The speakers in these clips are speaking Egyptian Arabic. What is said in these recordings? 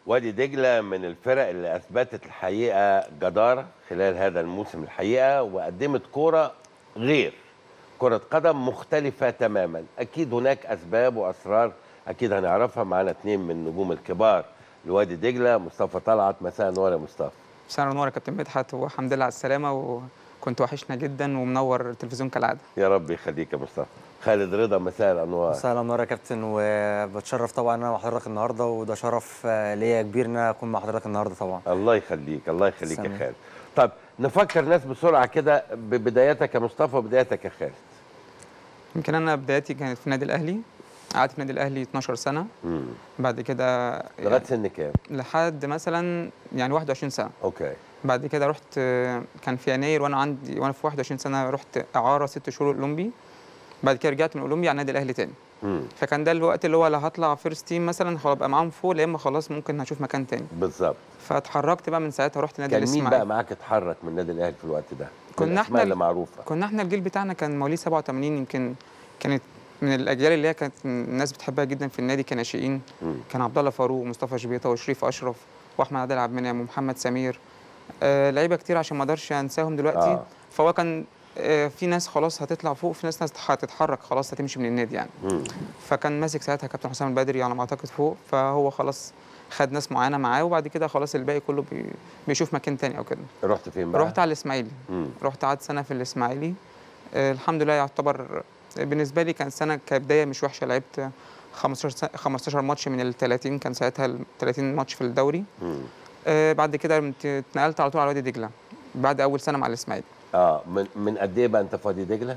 وادي دجله من الفرق اللي اثبتت الحقيقه جداره خلال هذا الموسم الحقيقه وقدمت كوره غير كره قدم مختلفه تماما اكيد هناك اسباب واسرار اكيد هنعرفها معانا اثنين من النجوم الكبار لوادي دجله مصطفى طلعت مساء النور يا مصطفى مساء النور يا كابتن مدحت والحمد لله على السلامه وكنت وحشنا جدا ومنور التلفزيون كالعاده يا رب يخليك يا مصطفى خالد رضا مساء الانوار مساء الانوار يا كابتن وبتشرف طبعا انا مع حضرتك النهارده وده شرف آه، ليا كبير ان انا اكون مع حضرتك النهارده طبعا الله يخليك الله يخليك يا تسلم. خالد طب نفكر ناس بسرعه كده ببدايتك يا مصطفى وبدايتك يا خالد يمكن انا بدايتي كانت في النادي الاهلي قعدت في النادي الاهلي 12 سنه مم. بعد كده لغايه سن كام لحد مثلا يعني 21 سنه اوكي بعد كده رحت آه، كان في يناير وانا عندي وانا في 21 سنه رحت اعاره ست شهور اولمبي بعد كده رجعت من اولمبي على النادي الاهلي تاني مم. فكان ده الوقت اللي هو لا هطلع فيرست تيم مثلا خلاص ابقى معاهم فوق يا اما خلاص ممكن هشوف مكان تاني بالظبط فاتحركت بقى من ساعتها رحت نادي كان مين الاسماعيلي بقى معاك اتحرك من النادي الاهلي في الوقت ده من كنا الأسماء احنا اللي معروفه كنا احنا الجيل بتاعنا كان مواليد 87 يمكن كانت من الاجيال اللي هي كانت الناس بتحبها جدا في النادي كناشئين مم. كان عبد الله فاروق ومصطفى شبيطه وشريف اشرف واحمد عادل عبد المنعم ومحمد سمير آه لعيبه كتير عشان ما اقدرش انساهم دلوقتي آه. آه. فهو كان آه في ناس خلاص هتطلع فوق في ناس ناس هتتحرك خلاص هتمشي من النادي يعني مم. فكان ماسك ساعتها كابتن حسام البدري على ما اعتقد فوق فهو خلاص خد ناس معينه معاه وبعد كده خلاص الباقي كله بي بيشوف مكان تاني او كده رحت فين بقى رحت على الاسماعيلي مم. رحت قعدت سنه في الاسماعيلي آه الحمد لله يعتبر بالنسبه لي كان سنه كبدايه مش وحشه لعبت 15 س- 15 ماتش من ال 30 كان ساعتها ال 30 ماتش في الدوري مم. آه بعد كده مت- اتنقلت على طول على وادي دجله بعد اول سنه مع الاسماعيلي اه من من قد ايه بقى انت في وادي دجله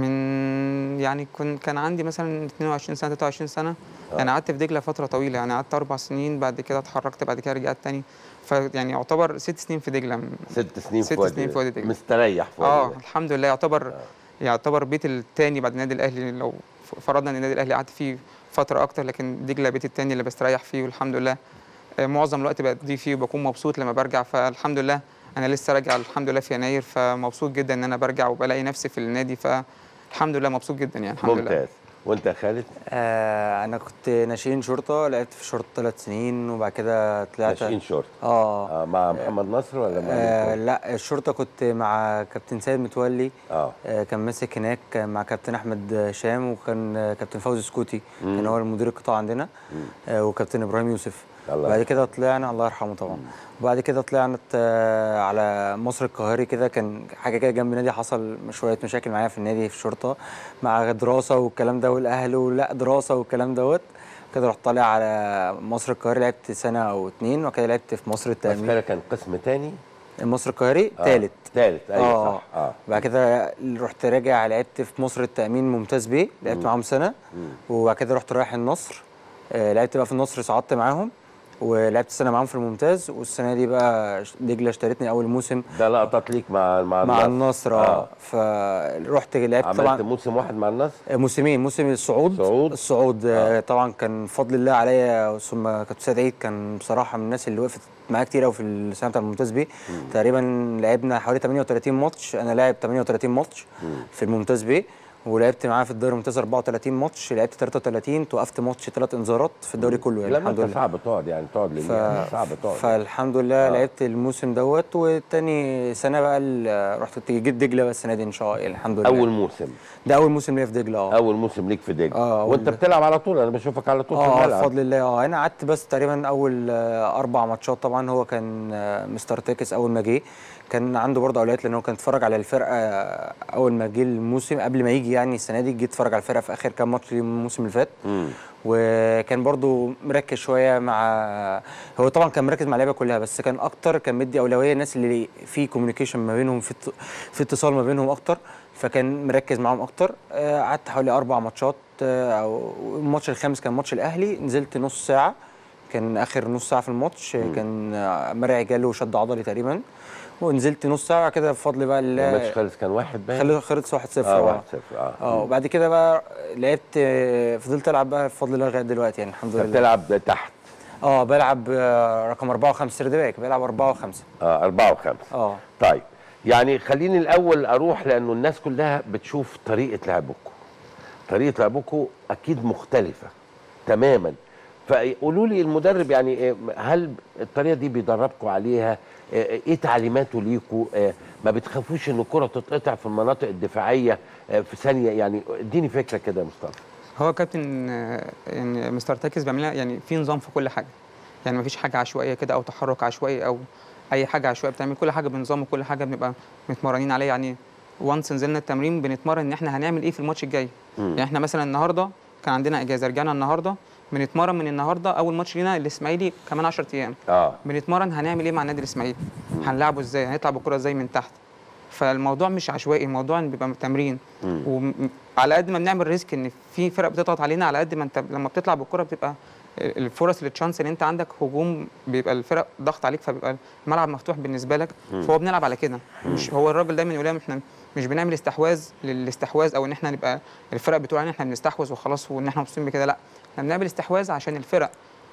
من يعني كن كان عندي مثلا 22 سنه 23 سنه آه. يعني قعدت في دجله فتره طويله يعني قعدت اربع سنين بعد كده اتحركت بعد كده رجعت تاني فيعني يعتبر ست سنين في دجله ست سنين ست في وادي سنين في وادي دجلة. مستريح في اه وادي دجله الحمد لله يعتبر يعتبر بيت التاني بعد النادي الاهلي لو ف- فرضنا ان النادي الاهلي قعدت فيه فتره اكتر لكن دجله بيت التاني اللي بستريح فيه والحمد لله آه، معظم الوقت بقضي فيه وبكون مبسوط لما برجع فالحمد لله انا لسه راجع الحمد لله في يناير فمبسوط جدا ان انا برجع وبلاقي نفسي في النادي فالحمد لله مبسوط جدا يعني الحمد لله ممتاز وانت يا خالد آه انا كنت ناشئين شرطه لعبت في شرطه ثلاث سنين وبعد كده طلعت ناشئين شورت اه آه مع محمد نصر ولا مع آه مين؟ لا الشرطه كنت مع كابتن سيد متولي اه آه كان ماسك هناك مع كابتن احمد هشام وكان آه، كابتن فوزي سكوتي مم. كان هو المدير القطاع عندنا آه وكابتن ابراهيم يوسف الله بعد كده طلعنا الله يرحمه طبعا وبعد كده طلعنا آه، على مصر القاهري كده كان حاجه كده جنب نادي حصل شويه مشاكل معايا في النادي في الشرطه مع دراسه والكلام ده والاهل ولا دراسه والكلام دوت كده رحت طالع على مصر القاهري لعبت سنه او اتنين وبعد كده لعبت في مصر بس التامين خالد كان قسم تاني مصر القاهري آه. تالت تالت ايوه آه. صح اه بعد كده رحت راجع لعبت في مصر التامين ممتاز بيه لعبت معاهم سنه وبعد كده رحت رايح النصر آه، لعبت بقى في النصر صعدت معاهم ولعبت سنه معاهم في الممتاز والسنه دي بقى دجله اشترتني اول موسم ده لقطات ليك مع مع مع النصر. النصر اه فرحت لعبت عملت طبعا موسم واحد مع النصر موسمين موسم الصعود صعود. الصعود آه. طبعا كان بفضل الله عليا ثم كابتن سيد عيد كان بصراحه من الناس اللي وقفت معايا كتير قوي في السنه بتاع الممتاز بي تقريبا لعبنا حوالي 38 ماتش انا لاعب 38 ماتش في الممتاز بي ولعبت معاه في الدوري الممتاز 34 ماتش لعبت 33 توقفت ماتش ثلاث انذارات في الدوري كله يعني لما الحمد انت لله صعب تقعد يعني تقعد ف... لله صعب تقعد فالحمد لله آه. آه. لعبت الموسم دوت والتاني سنه بقى ال- رحت جيت دجله بقى السنه دي ان شاء الله الحمد لله اول موسم ده اول موسم ليا في دجله اه اول موسم ليك في دجله آه، أول وانت ده. بتلعب على طول انا بشوفك على طول في اه الملعب بفضل الله اه انا قعدت بس تقريبا اول آه، اربع ماتشات طبعا هو كان آه، مستر تاكس اول ما جه كان عنده برضه اولويات لان هو كان اتفرج على الفرقه آه، اول ما جه الموسم قبل ما يجي يعني السنه دي جه اتفرج على الفرقه في اخر كام ماتش ليه الموسم اللي فات مم. وكان برضو مركز شويه مع هو طبعا كان مركز مع اللعيبه كلها بس كان اكتر كان مدي اولويه الناس اللي في كوميونيكيشن ما بينهم في ات- في اتصال ما بينهم اكتر فكان مركز معاهم اكتر آه، قعدت حوالي اربع ماتشات آه، او الماتش الخامس كان ماتش الاهلي نزلت نص ساعه كان اخر نص ساعه في الماتش آه، كان آه، مرعي جاله شد عضلي تقريبا ونزلت نص ساعه كده بفضل بقى الماتش الله خلص كان واحد باين خلص خلص 1-0 اه آه. واحد صفر اه اه وبعد كده بقى لعبت آه، فضلت العب بقى بفضل الله لغايه دلوقتي يعني الحمد انت لله بتلعب تحت اه بلعب آه، رقم أربعة وخمسة سرد باك بلعب أربعة وخمسة اه أربعة وخمسة اه طيب يعني خليني الأول أروح لأنه الناس كلها بتشوف طريقة لعبكم طريقة لعبكم أكيد مختلفة تماما فقولوا لي المدرب يعني إيه، هل الطريقه دي بيدربكم عليها إيه إيه تعليماته ليكوا إيه ما بتخافوش ان الكره تتقطع في المناطق الدفاعيه إيه، في ثانيه يعني اديني فكره كده يا مصطفى هو كابتن آه، يعني مستر تاكس بيعملها يعني في نظام في كل حاجه يعني مفيش حاجه عشوائيه كده او تحرك عشوائي او اي حاجه عشوائيه بتعمل كل حاجه بنظام وكل حاجه بنبقى متمرنين عليها يعني وانس نزلنا التمرين بنتمرن ان احنا هنعمل ايه في الماتش الجاي يعني احنا مثلا النهارده كان عندنا اجازه رجعنا النهارده بنتمرن من النهارده اول ماتش لينا الاسماعيلي كمان 10 ايام اه بنتمرن هنعمل ايه مع النادي الاسماعيلي هنلعبه ازاي هنطلع بالكره ازاي من تحت فالموضوع مش عشوائي الموضوع إن بيبقى تمرين وعلى قد ما بنعمل ريسك ان في فرق بتضغط علينا على قد ما انت لما بتطلع بالكره بتبقى الفرص التشانس اللي انت عندك هجوم بيبقى الفرق ضغط عليك فبيبقى الملعب مفتوح بالنسبه لك فهو بنلعب على كده مش هو الراجل دايما يقول لنا احنا مش بنعمل استحواذ للاستحواذ او ان احنا نبقى الفرق بتقول علينا احنا بنستحوذ وخلاص وان احنا مبسوطين بكده لا احنا بنعمل استحواذ عشان الفرق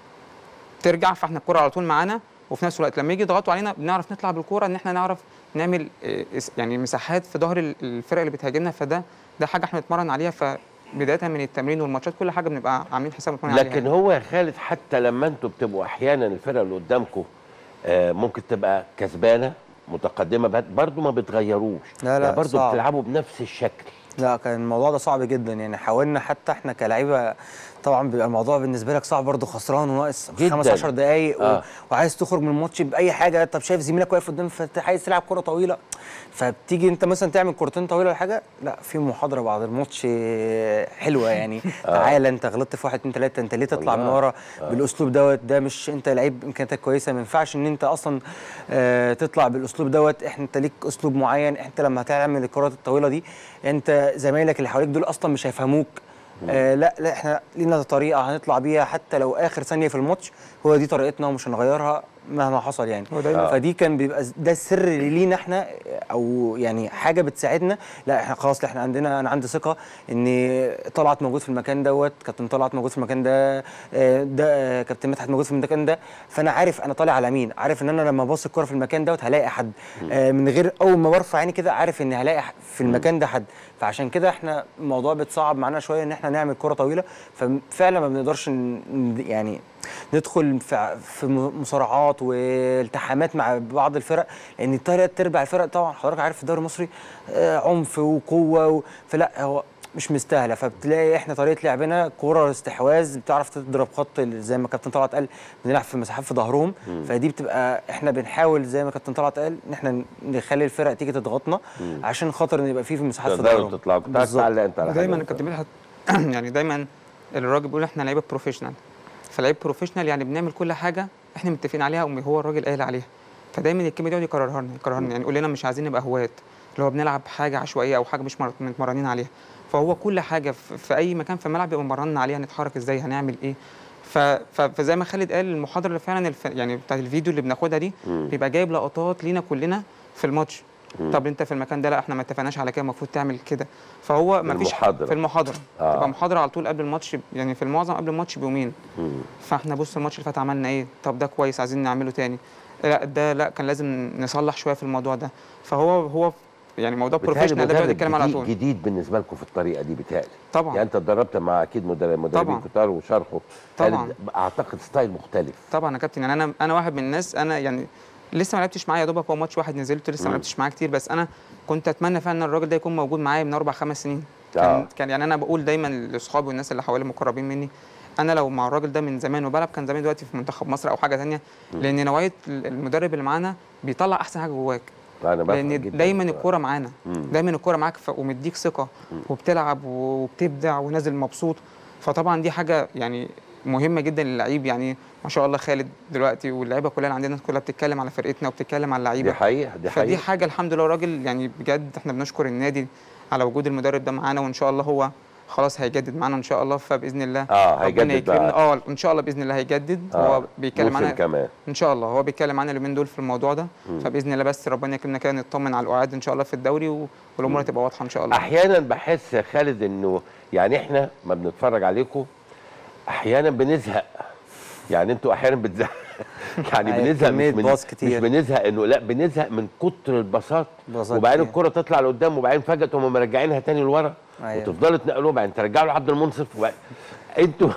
ترجع فاحنا الكره على طول معانا وفي نفس الوقت لما يجي يضغطوا علينا بنعرف نطلع بالكوره ان احنا نعرف نعمل آه، اس- يعني مساحات في ظهر ال- الفرق اللي بتهاجمنا فده ده حاجه احنا بنتمرن عليها فبدايه من التمرين والماتشات كل حاجه بنبقى عاملين حساب نتمرن عليها لكن هو يا خالد حتى لما انتوا بتبقوا احيانا الفرقه اللي قدامكم آه ممكن تبقى كسبانه متقدمه برضه ما بتغيروش لا، لا، يعني برضه صعب. بتلعبوا بنفس الشكل لا كان الموضوع ده صعب جدا يعني حاولنا حتى احنا كلاعيبه طبعا بيبقى الموضوع بالنسبه لك صعب برضه خسران وناقص جداً. 15 دقايق و... آه. وعايز تخرج من الماتش باي حاجه طب شايف زميلك واقف قدام فانت عايز تلعب كره طويله فبتيجي انت مثلا تعمل كورتين طويله ولا حاجه لا في محاضره بعد الماتش آه، حلوه يعني تعالى انت غلطت في واحد اتنين تلاته انت ليه تطلع من والله. ورا بالاسلوب دوت ده مش انت لعيب امكانياتك كويسه ما ينفعش ان انت اصلا آه، تطلع بالاسلوب دوت احنا انت ليك اسلوب معين انت لما هتعمل الكرات الطويله دي انت زمايلك اللي حواليك دول اصلا مش هيفهموك آه لا لا احنا لينا طريقه هنطلع بيها حتى لو اخر ثانيه في الماتش هو دي طريقتنا ومش هنغيرها مهما حصل يعني هو دايما- فدي كان بيبقى ده السر اللي لينا احنا او يعني حاجه بتساعدنا لا احنا خلاص احنا عندنا انا عندي ثقه ان طلعت موجود في المكان دوت كابتن طلعت موجود في المكان ده آه، ده آه، كابتن مدحت موجود في المكان ده فانا عارف انا طالع على مين عارف ان انا لما ابص الكره في المكان دوت هلاقي حد آه، من غير اول ما برفع عيني كده عارف ان هلاقي ح- في المكان ده حد فعشان كده احنا الموضوع بيتصعب معانا شويه ان احنا نعمل كره طويله ففعلا ما بنقدرش ن- يعني ندخل في في مصارعات والتحامات مع بعض الفرق لان ثلاث ارباع الفرق طبعا حضرتك عارف في الدوري المصري آه، عنف وقوه و... فلا هو مش مستاهله فبتلاقي احنا طريقه لعبنا كوره استحواذ بتعرف تضرب خط زي ما كابتن طلعت قال بنلعب في مساحات في ظهرهم فدي بتبقى احنا بنحاول زي ما كابتن طلعت قال ان احنا نخلي الفرق تيجي تضغطنا عشان خاطر ان يبقى في في مساحات في تقدروا ظهرهم تطلعوا كنت بالظبط. هتعلق انت على دايما حاجة. الكابتن مدحت يعني دايما الراجل بيقول احنا لعيبه بروفيشنال فلعيب بروفيشنال يعني بنعمل كل حاجه احنا متفقين عليها وهو الراجل قايل عليها فدايما الكلمه دي يقعد يكررها لنا يكررها لنا يعني يقول لنا مش عايزين نبقى هواة اللي هو بنلعب حاجه عشوائيه او حاجه مش مر- متمرنين عليها فهو كل حاجه في في اي مكان في الملعب بيبقى مرنا عليها نتحرك ازاي هنعمل ايه ف... ف... فزي ما خالد قال المحاضره اللي فعلا الف... يعني بتاعت الفيديو اللي بناخدها دي بيبقى جايب لقطات لينا كلنا في الماتش طب انت في المكان ده لا احنا ما اتفقناش على كده المفروض تعمل كده فهو ما فيش المحاضرة. في المحاضره آه. آه. تبقى محاضره على طول قبل الماتش ب- يعني في المعظم قبل الماتش بيومين فاحنا بص الماتش اللي فات عملنا ايه طب ده كويس عايزين نعمله تاني لا ده لا كان لازم نصلح شويه في الموضوع ده فهو هو يعني موضوع بيتهيألي بروفيشنال ده بيقعد مدرب يتكلم على جديد, طول جديد بالنسبه لكم في الطريقه دي بيتهيألي طبعا يعني انت اتدربت مع اكيد مدرب مدربين طبعا. كتار وشرحه طبعا. خالد اعتقد ستايل مختلف طبعا يا كابتن يعني انا انا واحد من الناس انا يعني لسه ما لعبتش معاه يا دوبك هو ماتش واحد نزلت لسه ما مم. لعبتش معاه كتير بس انا كنت اتمنى فعلا ان الراجل ده يكون موجود معايا من اربع خمس سنين كان آه. كان يعني انا بقول دايما لاصحابي والناس اللي حوالي مقربين مني انا لو مع الراجل ده من زمان وبلعب كان زمان دلوقتي في منتخب مصر او حاجه ثانيه لان نوعيه المدرب اللي معانا بيطلع احسن حاجه جواك انا بفهم لان جدا دايما الكوره معانا مم. دايما الكوره معاك ف- ومديك ثقه وبتلعب وبتبدع ونازل مبسوط فطبعا دي حاجه يعني مهمه جدا للعيب يعني ما شاء الله خالد دلوقتي واللعيبه كلها اللي عندنا كلها بتتكلم على فرقتنا وبتتكلم على اللعيبه دي حقيقه دي فدي حقيقه حاجه الحمد لله راجل يعني بجد احنا بنشكر النادي على وجود المدرب ده معانا وان شاء الله هو خلاص هيجدد معانا ان شاء الله فباذن الله اه ربنا هيجدد يكرمنا بقى اه ان شاء الله باذن الله هيجدد آه. هو بيتكلم موسم معانا كمان ان شاء الله هو بيتكلم معانا اليومين دول في الموضوع ده فباذن الله بس ربنا يكرمنا كده نطمن على القعاد ان شاء الله في الدوري و- والامور هتبقى واضحه ان شاء الله احيانا بحس يا خالد انه يعني احنا ما بنتفرج عليكم احيانا بنزهق يعني انتوا احيانا بتزهق يعني أيوة، بنزهق كمية مش من باص مش كتير. بنزهق انه لا بنزهق من كتر الباصات باصات وبعدين كتير. الكره تطلع لقدام وبعدين فجاه تقوموا مرجعينها تاني لورا أيوة. وتفضلوا تنقلوها بعدين ترجعوا لعبد المنصف وبعدين انتوا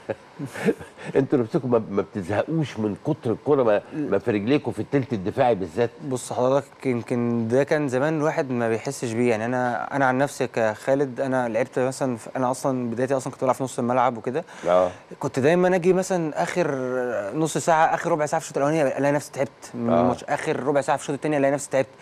انتوا نفسكم ما- ما بتزهقوش من كتر الكوره ما, ما في رجليكم في التلت الدفاعي بالذات بص حضرتك يمكن ده كان زمان الواحد ما بيحسش بيه يعني انا انا عن نفسي كخالد انا لعبت مثلا في- انا اصلا بدايتي اصلا كنت بلعب في نص الملعب وكده اه كنت دايما اجي مثلا اخر نص ساعه اخر ربع ساعه في الشوط الاولاني الاقي نفسي تعبت من آه. الماتش اخر ربع ساعه في الشوط الثاني الاقي نفسي تعبت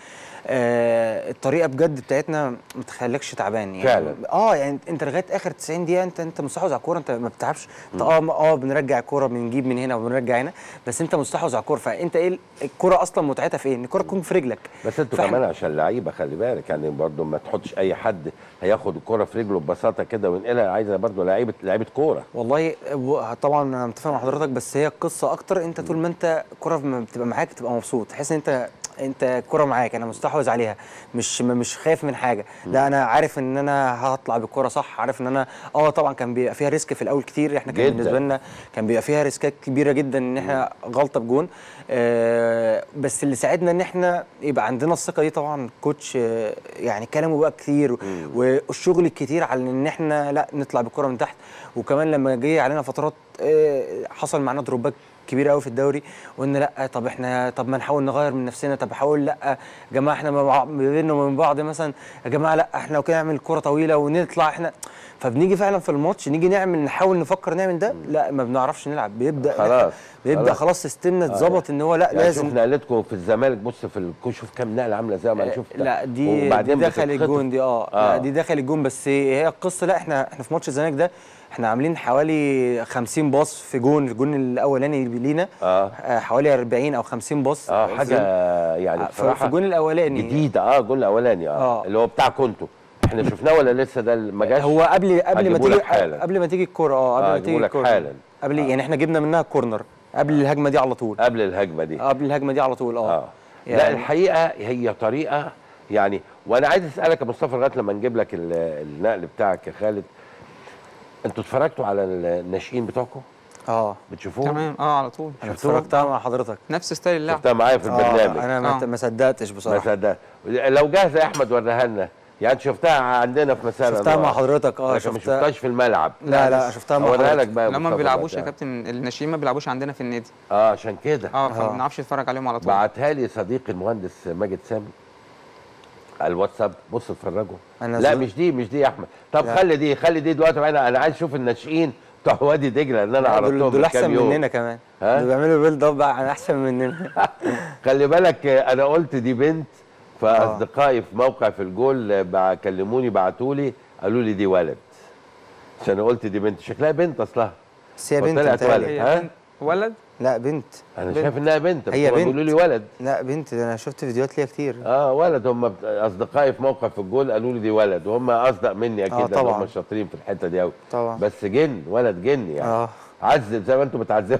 آه الطريقه بجد بتاعتنا ما تخليكش تعبان يعني فعلا. اه يعني انت لغايه اخر 90 دقيقه انت انت مستحوذ على الكوره انت ما بتتعبش انت اه اه بنرجع الكوره بنجيب من هنا وبنرجع هنا بس انت مستحوذ على الكوره فانت ايه الكوره اصلا متعتها في ايه؟ ان الكوره تكون في رجلك بس انتوا فإحنا- كمان عشان لعيبه خلي بالك يعني برضو ما تحطش اي حد هياخد الكوره في رجله ببساطه كده وينقلها عايزه برضو لعيبه لعيبه كوره والله و- طبعا انا متفق مع حضرتك بس هي القصه اكتر انت طول ما انت الكوره ما بتبقى معاك بتبقى مبسوط تحس ان انت انت الكوره معاك انا مستحوذ عليها مش م- مش خايف من حاجه لا انا عارف ان انا هطلع بالكوره صح عارف ان انا اه طبعا كان بيبقى فيها ريسك في الاول كتير احنا كان جداً. بالنسبه لنا كان بيبقى فيها ريسكات كبيره جدا ان احنا غلطه بجون آه بس اللي ساعدنا ان احنا يبقى عندنا الثقه دي طبعا كوتش آه يعني كلامه بقى كتير والشغل الكتير على ان احنا لا نطلع بالكره من تحت وكمان لما جه علينا فترات آه حصل معانا دروبات كبيره قوي في الدوري وان لا طب احنا طب ما نحاول نغير من نفسنا طب حاول لا يا جماعه احنا ما بع- ما بيننا وبين بعض مثلا يا جماعه لا احنا لو كده نعمل كره طويله ونطلع احنا فبنيجي فعلا في الماتش نيجي نعمل نحاول نفكر نعمل ده لا ما بنعرفش نلعب بيبدا خلاص، بيبدا خلاص. خلاص سيستمنا اتظبط ان هو لا يعني لازم شوف نقلتكم في الزمالك بص في الكو شوف كام نقله عامله ازاي ما انا شفت لا دي, وبعدين دي دخل بتتخطف. الجون دي اه, آه. لا دي دخل الجون بس هي القصه لا احنا احنا في ماتش الزمالك ده احنا عاملين حوالي 50 باص في جون الجون الاولاني لينا آه. آه، حوالي 40 او 50 باص اه في- حاجه يعني آه، في- في بصراحه الجون الاولاني جديده اه الجول الاولاني اه, آه. اللي هو بتاعكم انتوا احنا شفناه ولا لسه ده ما جاش هو قبل قبل ما هجيبه تيجي لك حالا. قبل ما تيجي الكوره اه قبل آه، ما هجيبه تيجي لك الكوره حالا. قبل يعني احنا جبنا منها كورنر قبل الهجمه دي على طول قبل الهجمه دي قبل الهجمه دي على طول اه اه لا يعني- الحقيقه هي طريقه يعني وانا عايز اسالك يا مصطفى لغايه لما نجيب لك ال- النقل بتاعك يا خالد انتوا اتفرجتوا على الناشئين بتوعكم اه بتشوفوهم تمام اه على طول انا شفتوها؟ اتفرجتها مع حضرتك نفس ستايل اللعب شفتها معايا في البرنامج آه انا ما آه. ما صدقتش ما بصراحه صدقت لو جاهزه يا احمد وريها لنا يعني انت شفتها عندنا في مسار شفتها مع حضرتك اه لكن ما شفتها شفتهاش في الملعب لا لا شفتها مع اوريها لك حضرتك بقى يا لما ما مصطفى بيلعبوش يا دلوقتي. كابتن الناشئين ما بيلعبوش عندنا في النادي اه عشان كده اه فما بنعرفش نتفرج عليهم على طول بعتها لي صديقي المهندس ماجد سامي على الواتساب بص اتفرجوا أنا لا زو- مش دي مش دي يا احمد طب لا. خلي دي خلي دي دلوقتي معانا انا عايز اشوف الناشئين بتوع وادي دجله اللي انا لا، عرضتهم دول, دول من احسن كام يوم مننا كمان ها؟ دول بيعملوا بيلد اب عن احسن مننا خلي بالك آه، انا قلت دي بنت فاصدقائي في موقع في الجول آه، بع- كلموني بعتوا لي قالوا لي دي ولد عشان أنا قلت دي بنت شكلها بنت اصلها بس هي بنت وطلعت متهيألي. ولد. هي ها؟ بنت ولد لا بنت انا بنت. شايف انها بنت بس هي هما بنت. بيقولوا لي ولد لا بنت ده انا شفت فيديوهات ليها كتير اه ولد هم بت- اصدقائي في موقع في الجول قالوا لي دي ولد وهم اصدق مني اكيد آه، لان طبعاً. هم شاطرين في الحته دي قوي طبعا بس جن ولد جن يعني اه عذب زي ما انتم بتعذبوا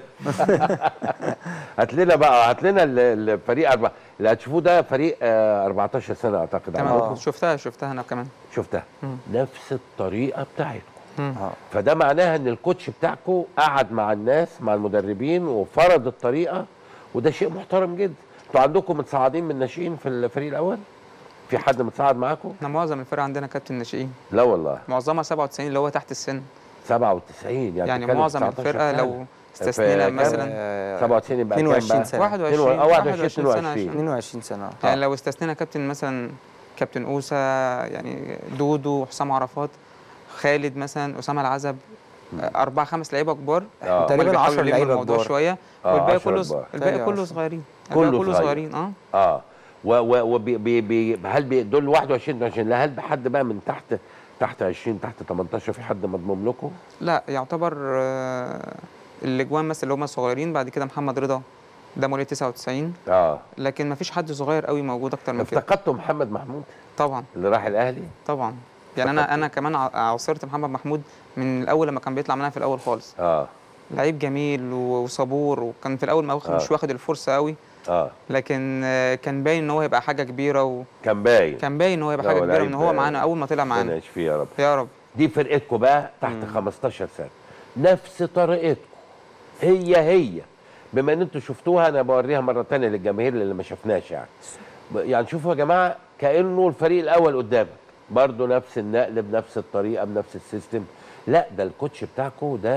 هات لنا بقى هات لنا ال- الفريق أربع... اللي هتشوفوه ده فريق آه 14 سنه اعتقد تمام عندكم شفتها شفتها انا كمان شفتها نفس الطريقه بتاعتكم اه فده معناها ان الكوتش بتاعكم قعد مع الناس مع المدربين وفرض الطريقه وده شيء محترم جدا انتوا عندكم متصاعدين من الناشئين في الفريق الاول في حد متصاعد معاكم احنا معظم الفرق عندنا كابتن ناشئين لا والله معظمها 97 اللي هو تحت السن 97 يعني, يعني بتتكلم معظم 19 الفرقه سنة. لو استثنينا كام؟ مثلا آه، 97 يبقى كام 22 بقى؟ سنة. 21 أو 21 21 سنة 22 22 سنه آه. يعني لو استثنينا كابتن مثلا كابتن اوسا يعني دودو حسام عرفات خالد مثلا اسامه العزب اربع خمس لعيبه كبار آه. هم تقريباً اللي بيحاولوا 10 يلموا لعيبة الموضوع كبار. شويه آه، والباقي 10 كله كبار. الباقي تاني كله 10. صغيرين كله الباقي كله صغير. صغيرين اه اه و و وبي بي بي هل بي دول 21 22 لا هل حد بقى من تحت تحت 20 تحت 18 في حد مضموم لكم؟ لا يعتبر آه، الاجوان مثلا اللي هم الصغيرين بعد كده محمد رضا ده مواليد 99 اه لكن ما فيش حد صغير قوي موجود اكتر من كده افتقدتوا محمد محمود طبعا اللي راح الاهلي طبعا يعني انا انا كمان ع- عاصرت محمد محمود من الاول لما كان بيطلع معانا في الاول خالص اه لعيب جميل و- وصبور وكان في الاول ما واخد- آه. مش واخد الفرصه قوي اه لكن آه، كان باين ان هو هيبقى حاجه كبيره كان باين وكان باين ان هو هيبقى لا، حاجه هو كبيره لعيب من هو آه، معانا اول ما طلع ربنا معانا يشفيه يا رب يا رب دي فرقتكم بقى تحت 15 سنه نفس طريقتكم هي هي بما ان انتوا شفتوها انا بوريها مره تانية للجماهير اللي ما شفناش يعني ب- يعني شوفوا يا جماعه كانه الفريق الاول قدامك برضه نفس النقل بنفس الطريقه بنفس السيستم لا ده الكوتش بتاعكم ده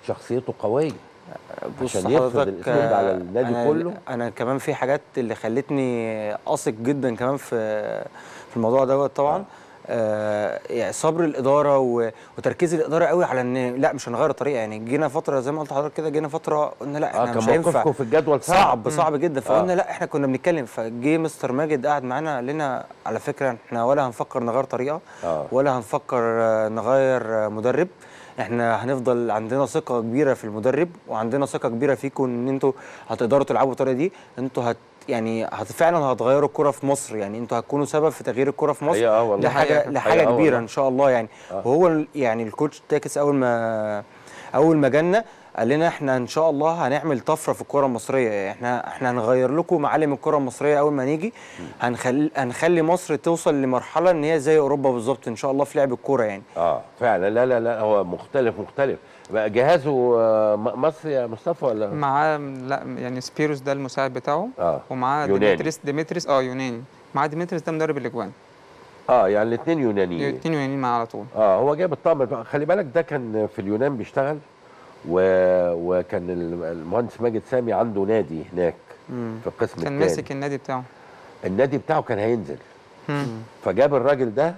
شخصيته قويه بص عشان يفرض حضرتك، الأسلوب ده على آه، النادي أنا كله. انا كمان في حاجات اللي خلتني اثق جدا كمان في في الموضوع دوت طبعا آه يعني صبر الاداره و- وتركيز الاداره قوي على ان لا مش هنغير الطريقه يعني جينا فتره زي ما قلت لحضرتك كده جينا فتره قلنا لا اه احنا كان مش هينفع موقفكم في الجدول صعب صعب صعب جدا فقلنا آه. لا احنا كنا بنتكلم فجه مستر ماجد قعد معانا قال لنا على فكره احنا ولا هنفكر نغير طريقه آه. ولا هنفكر آه، نغير آه، مدرب احنا هنفضل عندنا ثقه كبيره في المدرب وعندنا ثقه كبيره فيكم ان انتوا هتقدروا تلعبوا بالطريقه دي انتوا هت يعني هت فعلا هتغيروا الكره في مصر يعني انتوا هتكونوا سبب في تغيير الكره في مصر حقيقة آه والله. دي حاجه حقيقة. لحاجه حقيقة آه كبيره والله. ان شاء الله يعني آه. وهو ال- يعني الكوتش تاكس اول ما اول ما جالنا قال لنا احنا ان شاء الله هنعمل طفره في الكره المصريه احنا احنا هنغير لكم معالم الكره المصريه اول ما نيجي هنخلي هنخلي مصر توصل لمرحله ان هي زي اوروبا بالظبط ان شاء الله في لعب الكوره يعني اه فعلا لا لا لا هو مختلف مختلف بقى جهازه آه، م- مصري يا مصطفى ولا معاه لا يعني سبيروس ده المساعد بتاعه اه ومعاه يوناني. ديمتريس ديمتريس اه يوناني معاه ديمتريس ده مدرب الاجوان اه يعني الاثنين يونانيين الاثنين يونانيين معاه على طول اه هو جايب الطقم خلي بالك ده كان في اليونان بيشتغل و... وكان الم- المهندس ماجد سامي عنده نادي هناك في القسم كان الثاني ماسك النادي بتاعه النادي بتاعه كان هينزل مم. فجاب الراجل ده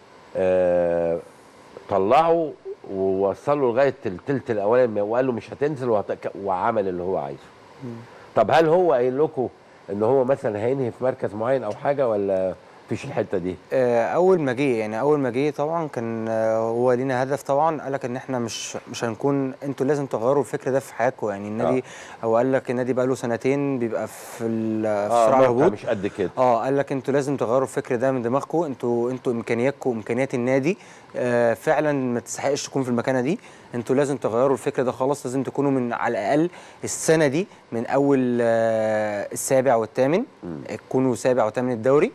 آه طلعه ووصله لغايه التلت الاولاني وقال له مش هتنزل وهت... وعمل اللي هو عايزه طب هل هو قايل لكم ان هو مثلا هينهي في مركز معين او حاجه ولا فيش الحته دي آه، اول ما جه يعني اول ما جه طبعا كان آه، هو لينا هدف طبعا قال لك ان احنا مش مش هنكون انتوا لازم تغيروا الفكر ده في حياتكم يعني النادي هو قال لك النادي بقى له سنتين بيبقى في ال- في اه صراع موقع الهبوط مش قد كده اه قال لك انتوا لازم تغيروا الفكر ده من دماغكم انتوا انتوا امكانياتكم وامكانيات النادي آه فعلا ما تستحقش تكون في المكانه دي انتوا لازم تغيروا الفكر ده خلاص لازم تكونوا من على الاقل السنه دي من اول آه السابع والثامن تكونوا سابع وثامن الدوري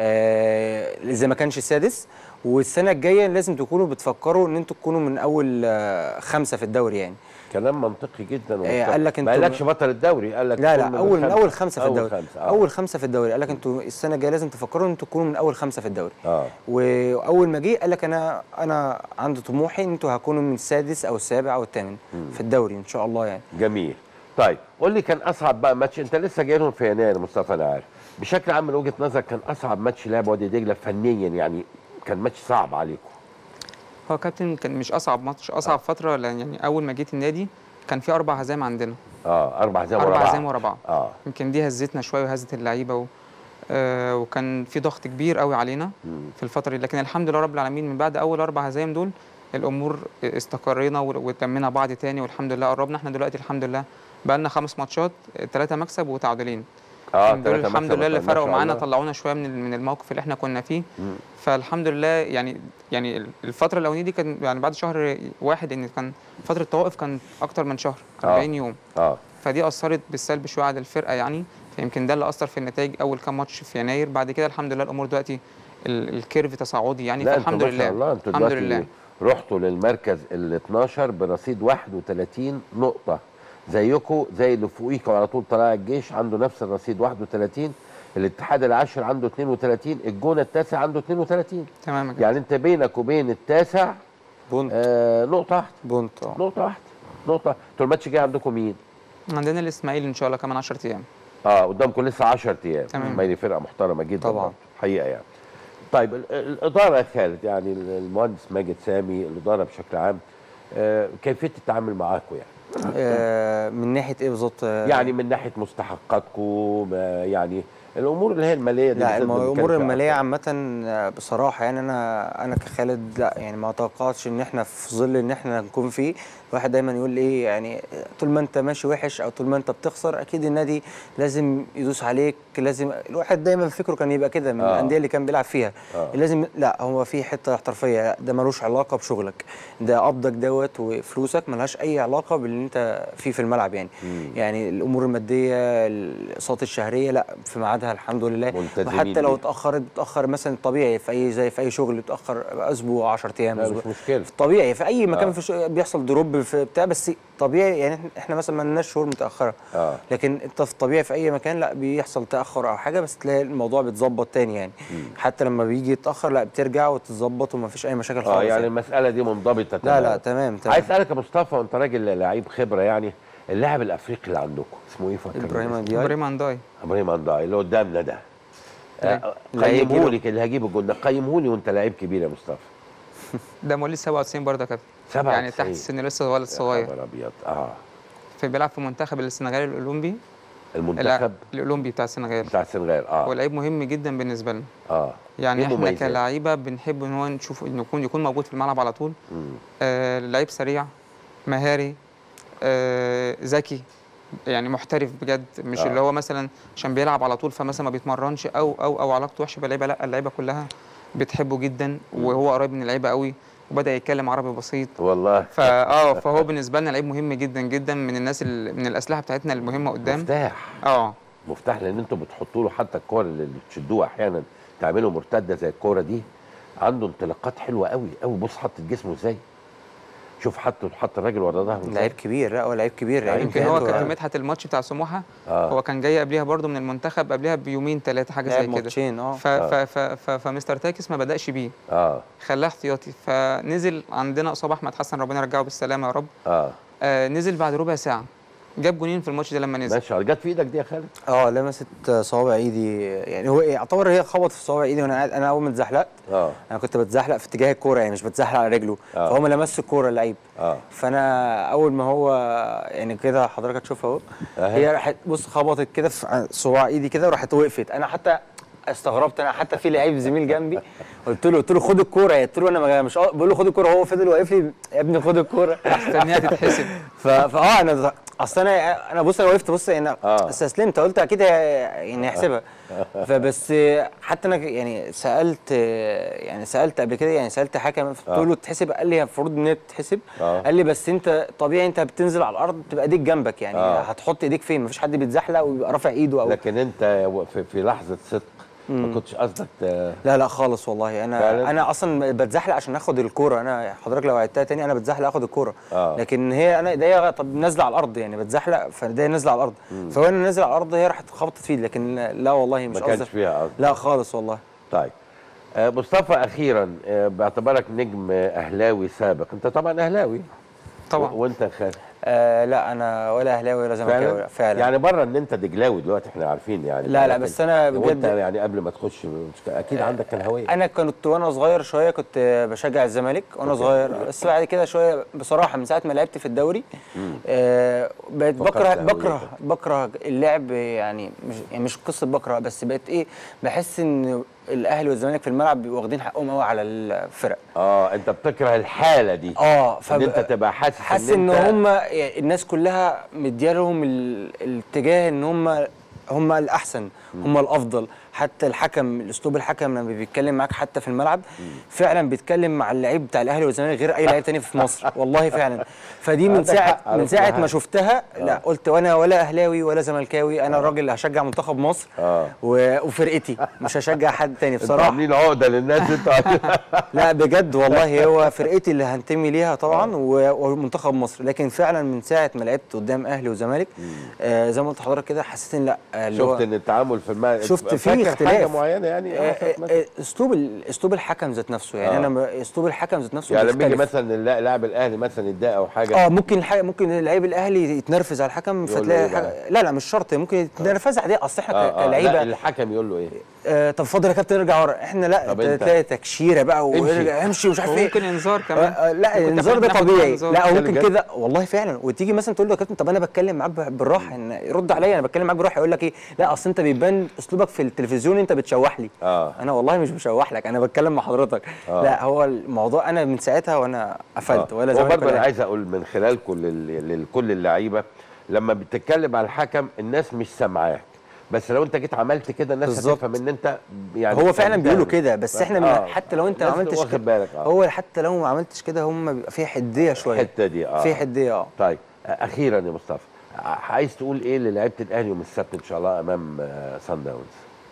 آه اذا ما كانش السادس والسنه الجايه لازم تكونوا بتفكروا ان انتوا تكونوا من اول آه خمسه في الدوري يعني كلام منطقي جدا آه، قال لك ما انتوا- قالكش بطل الدوري قال لك لا كل لا اول من خمسة. اول خمسه في أول الدوري خمسة، آه. اول خمسه في الدوري قال لك انتوا السنه الجايه لازم تفكروا ان انتوا تكونوا من اول خمسه في الدوري اه واول ما جه قال لك انا انا عندي طموحي ان انتوا هكونوا من السادس او السابع او الثامن في الدوري ان شاء الله يعني جميل طيب قول لي كان اصعب بقى ماتش انت لسه جاي لهم في يناير مصطفى انا عارف بشكل عام من وجهه نظرك كان اصعب ماتش لعب وادي دجله فنيا يعني كان ماتش صعب عليكم هو كابتن كان مش اصعب ماتش اصعب فتره لان يعني اول ما جيت النادي كان في اربع هزايم عندنا اه اربع هزايم ورا اربع بعض هزايم ورا بعض اه يمكن دي هزتنا شويه وهزت اللعيبه و... آه وكان في ضغط كبير قوي علينا مم. في الفتره دي لكن الحمد لله رب العالمين من بعد اول اربع هزايم دول الامور استقرينا و- وتمينا بعض تاني والحمد لله قربنا احنا دلوقتي الحمد لله بقى لنا خمس ماتشات ثلاثه مكسب وتعادلين اه دول تلاتة الحمد مكسب لله اللي ما شاء فرقوا معانا الله. طلعونا شويه من ال- من الموقف اللي احنا كنا فيه مم. فالحمد لله يعني يعني الفتره الاولانيه دي كان يعني بعد شهر واحد ان كان فتره التوقف كان اكتر من شهر آه. 40 يوم اه فدي اثرت بالسلب شويه على الفرقه يعني فيمكن ده اللي اثر في النتائج اول كام ماتش في يناير بعد كده الحمد لله الامور دلوقتي ال- الكيرف تصاعدي يعني لا انتوا فالحمد ما لله شاء الله انتوا الحمد دلوقتي لله رحتوا للمركز ال 12 برصيد 31 نقطة زيكم زي اللي فوقيكوا على طول طلائع الجيش عنده نفس الرصيد 31 الاتحاد العاشر عنده 32 الجونة التاسع عنده 32 تمام يا كابتن. يعني انت بينك وبين التاسع بونت آه نقطة واحدة بونت اه نقطة واحدة نقطة انتوا الماتش الجاي عندكم مين؟ عندنا الاسماعيلي ان شاء الله كمان 10 ايام اه قدامكم لسه 10 ايام تمام. الاسماعيلي فرقة محترمة جدا طبعاً. برضه، حقيقة يعني طيب ال- الإدارة يا خالد يعني المهندس ماجد سامي الإدارة بشكل عام آه كيفية التعامل معاكم يعني؟ آه من ناحيه ايه بالظبط آه، يعني من ناحيه مستحقاتكم ما- يعني الامور اللي هي الماليه دي لا بالذات الم- بنتكلم الامور فيها الماليه أكتر. عامه آه، بصراحه يعني انا انا كخالد لا يعني ما توقعتش ان احنا في ظل ان احنا نكون فيه الواحد دايما يقول ايه يعني طول ما انت ماشي وحش او طول ما انت بتخسر اكيد النادي لازم يدوس عليك لازم الواحد دايما فكره كان يبقى كده من آه. الانديه اللي كان بيلعب فيها آه. لازم لا هو في حته احترافيه لا، ده ملوش علاقه بشغلك ده قبضك دوت وفلوسك ملهاش اي علاقه باللي انت فيه في الملعب يعني مم. يعني الامور الماديه الاقساط الشهريه لا في ميعادها مواعيدها الحمد لله ملتزمين وحتى لو بيها. اتاخرت بتاخر مثلا طبيعي في اي زي في اي شغل بتاخر اسبوع 10 ايام لا أسبوع. مش مشكله طبيعي في اي مكان آه. في الشغل بيحصل دروب في بتاع بس طبيعي يعني إحنا- احنا مثلا ما لناش شهور متاخره اه لكن انت في طبيعي في اي مكان لا بيحصل تاخر او حاجه بس تلاقي الموضوع بيتظبط تاني يعني حتى لما بيجي يتاخر لا بترجع وتتظبط وما فيش اي مشاكل خالص اه يعني المساله دي منضبطه لا لا تماماً. تمام تمام عايز اسالك يا مصطفى وانت راجل لعيب خبره يعني اللاعب الافريقي اللي عندكم اسمه ايه فكرني ابراهيم اسمه؟ اندياي ابراهيم انداي ابراهيم انداي اللي قدامنا ده آه، اللي هيجي قيمه له. لي اللي هجيب الجول ده قيمه لي وانت لعيب كبير يا مصطفى ده مواليد 97 برضه يا كابتن 97 يعني تحت السن لسه ولد يا صغير خبر ابيض اه في بيلعب في منتخب السنغال الاولمبي المنتخب الاولمبي بتاع السنغال بتاع السنغال اه هو لعيب مهم جدا بالنسبه لنا اه يعني إيه احنا مميزات؟ كلاعيبه بنحب ان هو نشوف انه يكون يكون موجود في الملعب على طول مم. آه لعيب سريع مهاري آه ذكي يعني محترف بجد مش آه. اللي هو مثلا عشان بيلعب على طول فمثلا ما بيتمرنش او او او علاقته وحشه باللعيبه لا اللعيبه كلها بتحبه جدا وهو قريب من اللعيبه قوي وبدا يتكلم عربي بسيط والله فا اه فهو بالنسبه لنا لعيب مهم جدا جدا من الناس ال- من الاسلحه بتاعتنا المهمه قدام مفتاح اه مفتاح لان انتوا بتحطوا له حتى الكور اللي بتشدوها احيانا تعملوا مرتده زي الكوره دي عنده انطلاقات حلوه قوي قوي بص حط جسمه ازاي شوف حط حط الراجل ورا ظهره إزاي. لعيب كبير لا هو لعيب كبير لعيب لعيب يمكن هو جامد. كابتن مدحت الماتش بتاع سموحه آه. هو كان جاي قبليها برضو من المنتخب قبليها بيومين ثلاثه حاجه زي لعب كده ماتشين اه ف ف ف ف فمستر تاكس ما بداش بيه اه خلاه احتياطي فنزل عندنا اصابه احمد حسن ربنا يرجعه بالسلامه يا رب اه آه نزل بعد ربع ساعه جاب جونين في الماتش ده لما نزل ماشي جت في ايدك دي يا خالد اه لمست صوابع ايدي يعني هو يعتبر هي خبط في صوابع ايدي وانا قاعد انا اول ما اتزحلقت اه انا كنت بتزحلق في اتجاه الكوره يعني مش بتزحلق على رجله آه. فهو ما لمس الكوره اللعيب اه فانا اول ما هو يعني كده حضرتك هتشوف اهو أهي. هي راحت بص خبطت كده في صباع ايدي كده وراحت وقفت انا حتى استغربت انا حتى في لعيب زميل جنبي قلت له قلت له خد الكوره قلت له انا ما- مش بقول له خد الكوره هو فضل واقف لي يا ابني خد الكوره استنيها تتحسب ف- فاه انا اصل انا انا بص انا وقفت بص انا آه. استسلمت قلت اكيد هي- يعني هيحسبها فبس حتى انا يعني سالت يعني سالت قبل كده يعني سالت حكم قلت آه. له تتحسب قال لي المفروض ان هي تتحسب آه. قال لي بس انت طبيعي انت بتنزل على الارض تبقى ايديك جنبك يعني آه. هتحط ايديك فين مفيش حد بيتزحلق ويبقى رافع ايده او لكن انت في, في لحظه صدق ما كنتش قصدك ت- لا لا خالص والله انا فعلا؟ انا اصلا بتزحلق عشان اخد الكوره انا حضرتك لو عدتها تاني انا بتزحلق اخد الكوره آه. لكن هي انا ايديا طب نازله على الارض يعني بتزحلق فايديا نازله على الارض فوانا نازل على الارض هي راحت خبطت في ايدي لكن لا والله مش ما كانش قصدي فيها قصد لا خالص والله طيب آه، مصطفى اخيرا آه، باعتبارك نجم اهلاوي سابق انت طبعا اهلاوي طبعا و- وانت خالد آه لا انا ولا اهلاوي ولا زملكاوي فعلا لا، فعلا يعني بره ان انت دجلاوي دلوقتي احنا عارفين يعني لا، لا، لكن بس أنا وانت بجد- يعني قبل ما تخش مش- اكيد عندك الهويه انا كنت وانا صغير شويه كنت بشجع الزمالك وانا أوكي. صغير بس بعد كده شويه بصراحه من ساعه ما لعبت في الدوري آه بقيت فقدت بكره هويتك. بكره بكره اللعب يعني مش يعني مش قصه بكره بس بقيت ايه بحس ان الاهلي والزمالك في الملعب بيبقوا واخدين حقهم قوي على الفرق اه انت بتكره الحاله دي اه ان انت تبقى حاسس حاسس ان انت هم يعني الناس كلها مديالهم ال- الاتجاه ان هم هم الاحسن هم الافضل حتى الحكم اسلوب الحكم لما بيتكلم معاك حتى في الملعب فعلا بيتكلم مع اللعيب بتاع الاهلي والزمالك غير اي لعيب تاني في مصر والله فعلا فدي من عندك ساعه حق على من كل ساعه حاجة. ما شفتها لا قلت وانا ولا اهلاوي ولا زملكاوي انا راجل هشجع منتخب مصر آه. و- وفرقتي مش هشجع حد تاني انتوا بصراحه عاملين عقده للناس انتوا لا بجد والله هو فرقتي اللي هنتمي ليها طبعا و- ومنتخب مصر لكن فعلا من ساعه ما لعبت قدام اهلي وزمالك آه زي ما قلت لحضرتك كده حسيت ان لا آه، اللي هو شفت ان التعامل في الملعب شفت فيه فاكر اختلاف. حاجه معينه يعني آه، حصلت آه، مثلاً؟ آه، اسلوب ال- اسلوب الحكم ذات نفسه يعني آه. انا م- اسلوب الحكم ذات نفسه يعني لما يجي مختلف. مثلا اللا- لاعب الاهلي مثلا يتضايق او حاجه اه ممكن الح... ممكن لعيب الاهلي يتنرفز على الحكم يقول له فتلاقي إيه الحكم... بقى؟ لا لا مش شرط ممكن يتنرفز عليه اصل احنا آه ك- آه لا كلعيبه الحكم يقول له ايه آه طب فاضل يا كابتن ارجع ورا احنا لا طب ت- أنت؟ تلاقي تكشيره بقى امشي. وارجع امشي ومش عارف ايه وممكن انذار آه، كمان آه، لا ممكن الانذار ده تاخد- ناخد طبيعي إنذار. لا او كده ممكن جد؟ كده والله فعلا وتيجي مثلا تقول له يا كابتن طب انا بتكلم معاك ب- بالراحه ان رد عليا انا بتكلم معاك بالراحه يقول لك ايه لا اصل انت بيبان اسلوبك في التلفزيون انت بتشوح لي آه. انا والله مش بشوح لك انا بتكلم مع حضرتك آه. لا هو الموضوع انا من ساعتها وانا قفلت ولا هو زمالك برضه ولا انا أهلي. عايز اقول من خلالكم لل- لكل اللعيبه لما بتتكلم على الحكم الناس مش سامعاك بس لو انت جيت عملت كده الناس بالظبط. هتفهم ان انت يعني هو فعلا بتعمل. بيقولوا كده بس احنا من آه. حتى لو انت ما لازم عملتش واخد كده بالك اه هو حتى لو ما عملتش كده هم بيبقى فيها حديه شويه الحته دي اه في حديه اه طيب اخيرا يا مصطفى ع- عايز تقول ايه للعيبه الاهلي يوم السبت ان شاء الله امام آه، سان داونز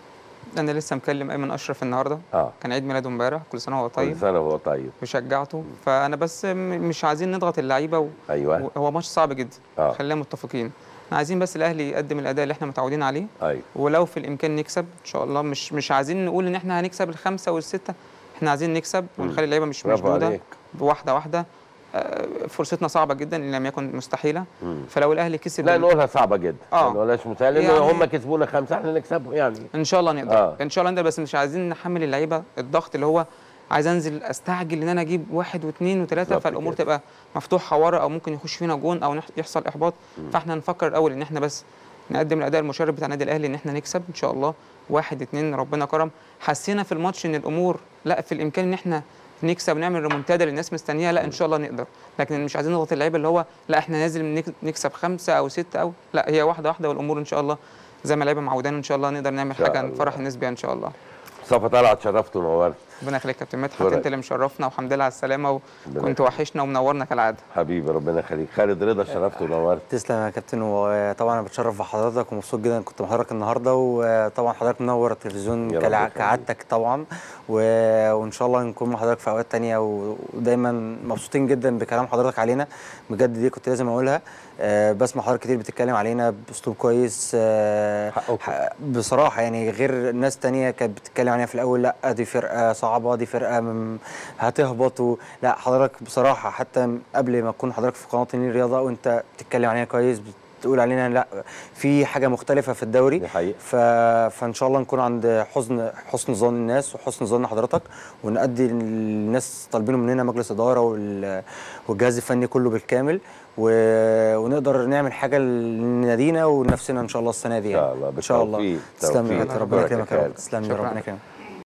انا لسه مكلم ايمن اشرف النهارده اه كان عيد ميلاده امبارح كل سنه وهو كل طيب سنه وهو طيب وشجعته فانا بس م- مش عايزين نضغط اللعيبه و... ايوه هو ماتش صعب جدا اه خلينا متفقين احنا عايزين بس الاهلي يقدم الاداء اللي احنا متعودين عليه ايوه ولو في الامكان نكسب ان شاء الله مش مش عايزين نقول ان احنا هنكسب الخمسه والسته احنا عايزين نكسب ونخلي اللعيبه مش برافو مشدوده عليك بواحده واحده آه، فرصتنا صعبه جدا ان لم يكن مستحيله مم. فلو الاهلي كسب لا نقولها صعبه جدا آه. ما نقولهاش مثال لان يعني- هم كسبونا خمسه احنا نكسبهم يعني ان شاء الله نقدر آه. ان شاء الله نقدر بس مش عايزين نحمل اللعيبه الضغط اللي هو عايز انزل استعجل ان انا اجيب واحد واثنين وثلاثه بالظبط فالامور كده. تبقى مفتوحه ورا او ممكن يخش فينا جون او نح- يحصل احباط فاحنا نفكر الاول ان احنا بس نقدم الاداء المشرف بتاع النادي الاهلي ان احنا نكسب ان شاء الله واحد اتنين ربنا كرم حسينا في الماتش ان الامور لا في الامكان ان احنا نكسب ونعمل ريمونتادا للناس مستنياها لا ان شاء الله نقدر لكن مش عايزين نضغط اللعيبه اللي هو لا احنا لازم نك- نكسب خمسه او سته او لا هي واحده واحده والامور ان شاء الله زي ما اللعيبه معودانا ان شاء الله نقدر نعمل شاء حاجه الله. نفرح الناس بيها ان شاء الله مصطفى طلعت شرفت ونورت ربنا يخليك يا كابتن مدحت شكرا. انت اللي مشرفنا والحمد لله على السلامه ربنا وكنت وحشنا ومنورنا كالعاده حبيبي ربنا يخليك خالد رضا شرفت ونورت تسلم يا كابتن وطبعا انا بتشرف بحضرتك ومبسوط جدا كنت مع حضرتك النهارده وطبعا حضرتك منور التلفزيون يا رب كالع- يخليك. كعادتك طبعا و... وان شاء الله نكون مع حضرتك في اوقات تانية و... ودايما مبسوطين جدا بكلام حضرتك علينا بجد دي كنت لازم اقولها آه، بسمع حضرتك كتير بتتكلم علينا باسلوب كويس آه، حقكم. ح- بصراحه يعني غير ناس تانية كانت بتتكلم عليها في الاول لا دي فرقه صعبه دي فرقه من هتهبط و... لا حضرتك بصراحه حتى قبل ما تكون حضرتك في قناه النيل الرياضه وانت بتتكلم علينا كويس بتقول علينا لا في حاجه مختلفه في الدوري دي حقيقة. ف... فان شاء الله نكون عند حسن حسن ظن الناس وحسن ظن حضرتك ونأدي الناس طالبينه مننا مجلس اداره وال... والجهاز الفني كله بالكامل و... ونقدر نعمل حاجه لنادينا ولنفسنا ان شاء الله السنه دي ان يعني شاء الله ان شاء الله بالتوفيق. تسلم يا توفيق. كابتن ربنا أشكرك يا يكرمك يا رب خالد. تسلم يا شكراً. ربنا يكرمك